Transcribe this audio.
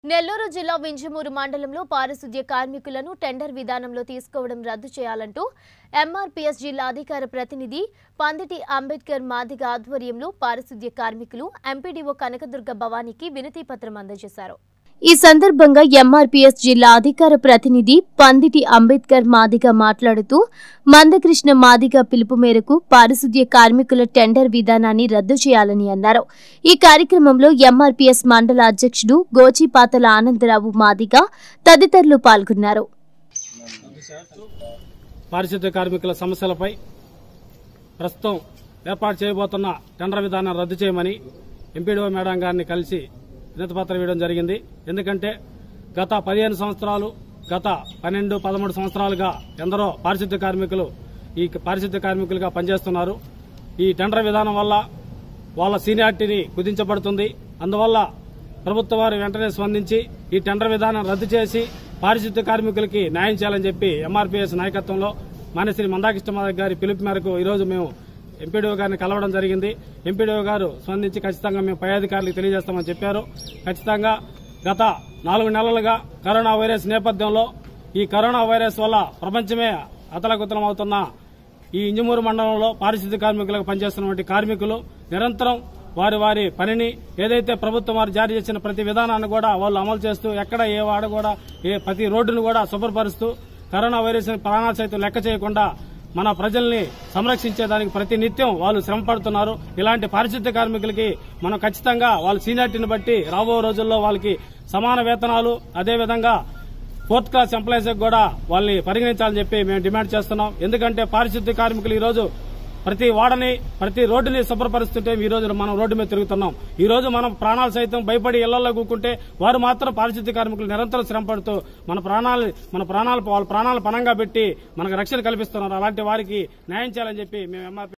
నెల్లూరు జిల్లా వింజమూరు మండలంలో పారిశుద్ధ్య కార్మికులను టెండర్ విధానంలో తీసుకోవడం రద్దు చేయాలంటూ ఎంఆర్పీఎస్ జిల్లా అధికార ప్రతినిధి పందిటి అంబేద్కర్ మాదిగ ఆధ్వర్యంలో పారిశుద్ధ్య కార్మికులు ఎంపీడీఓ కనకదుర్గ భవానీకి వినతి పత్రం అందజేశారు ఈ సందర్భంగా ఎంఆర్పీఎస్ జిల్లా అధికార ప్రతినిధి పందిటి అంబేద్కర్ మాదిగ మాట్లాడుతూ మందకృష్ణ మాదిగ పిలుపు మేరకు పారిశుద్ధ్య కార్మికుల టెండర్ విధానాన్ని రద్దు చేయాలని అన్నారు ఈ కార్యక్రమంలో ఎంఆర్పీఎస్ మండల అధ్యక్షుడు గోచిపాతల ఆనందరావు మాదిగ తదితరులు పాల్గొన్నారు పారిశుద్ధ్య కార్మికుల సమస్యలపై ప్రస్తుతం ఏర్పాటు చేయబోతున్న టెండర్ విధానం రద్దు చేయమని ఎంపీడీఓ మేడం గారిని కలిసి వినతిపత్రం ఇవ్వడం జరిగింది ఎందుకంటే గత పదిహేను సంవత్సరాలు గత పన్నెండు పదమూడు సంవత్సరాలుగా ఎందరో పారిశుద్ధ్య కార్మికులు ఈ పారిశుద్ధ్య కార్మికులుగా పనిచేస్తున్నారు ఈ టెండర్ విధానం వల్ల వాళ్ళ సీనియారిటీని కుదించబడుతుంది అందువల్ల ప్రభుత్వ వారు వెంటనే స్పందించి ఈ టెండర్ విధానం రద్దు చేసి పారిశుద్ధ్య కార్మికులకి న్యాయం చేయాలని చెప్పి ఎంఆర్పీఎస్ నాయకత్వంలో మానేశ్రీ మందాకృష్ణ గారి పిలుపు మేరకు ఈరోజు మేము ఎంపీడీఓ గారిని కలవడం జరిగింది ఎంపీడీఓ గారు స్పందించి ఖచ్చితంగా మేము పై అధికారులకు తెలియజేస్తామని చెప్పారు ఖచ్చితంగా గత నాలుగు నెలలుగా కరోనా వైరస్ నేపథ్యంలో ఈ కరోనా వైరస్ వల్ల ప్రపంచమే అతలకుతలం అవుతున్న ఈ ఇంజమూరు మండలంలో పారిశుద్ధ్య కార్మికులకు పనిచేస్తున్నటువంటి కార్మికులు నిరంతరం వారి వారి పనిని ఏదైతే ప్రభుత్వం వారు జారీ చేసిన ప్రతి విధానాన్ని కూడా వాళ్ళు అమలు చేస్తూ ఎక్కడ ఏ వాడ కూడా ఏ ప్రతి రోడ్డును కూడా శుభ్రపరుస్తూ కరోనా వైరస్ ప్రాణాలు సైతం లెక్క చేయకుండా మన ప్రజల్ని సంరక్షించేదానికి ప్రతి నిత్యం వాళ్ళు శ్రమ పడుతున్నారు ఇలాంటి పారిశుద్ధ్య కార్మికులకి మనం ఖచ్చితంగా వాళ్ళ సీనియారిటీని బట్టి రాబో రోజుల్లో వాళ్ళకి సమాన వేతనాలు అదేవిధంగా ఫోర్త్ క్లాస్ ఎంప్లాయీస్ కూడా వాళ్ళని పరిగణించాలని చెప్పి మేము డిమాండ్ చేస్తున్నాం ఎందుకంటే పారిశుద్ధ్య కార్మికులు ఈ రోజు ప్రతి వాడని ప్రతి రోడ్డుని శుభ్రపరుస్తుంటే ఈ రోజు మనం రోడ్డు మీద తిరుగుతున్నాం ఈ రోజు మనం ప్రాణాలు సైతం భయపడి ఇళ్లలో కూకుంటే వారు మాత్రం పారిశుద్ధ్య కార్మికులు నిరంతరం శ్రమ పడుతూ మన ప్రాణాలు మన ప్రాణాలు వాళ్ళ ప్రాణాలు పణంగా పెట్టి మనకు రక్షణ కల్పిస్తున్నారు అలాంటి వారికి న్యాయం చేయాలని చెప్పి మేము ఎంఆర్పీ